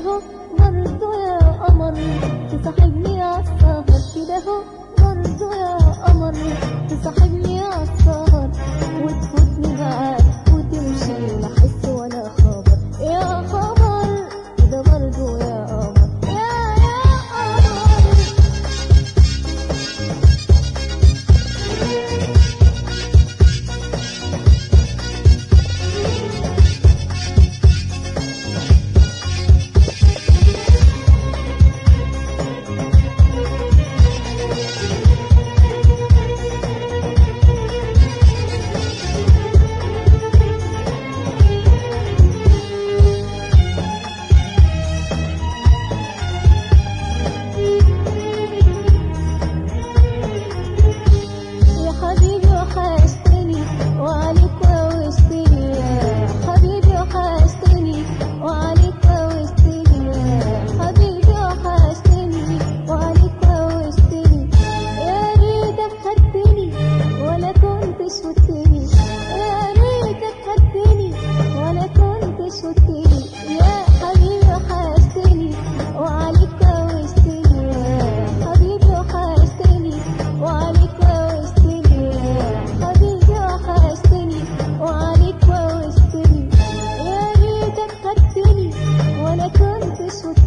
هو برضه يا قمر تصاحبني عالسهر كده هو برضه يا قمر تصاحبني عالسهر وتفوتني معاك وتمشي لا حس ولا خبر يا خبر ده برضه يا قمر يا يا قمر يا حبيبي وحشتني وعليك ووشتني يا حبيبي وحشتني وعليك ووشتني يا حبيبي وحشتني وعليك ووشتني يا ريتك خدتني ولا كنتش وتني يا ريتك خدتني ولا كنتش وتني يا حبيبي وحشتني وعليك ووشتني يا حبيبي وحشتني وعليك ووشتني يا حبيبي وحشتني وعليك ووشتني يا ريتك خدتني ولا كنتش وتني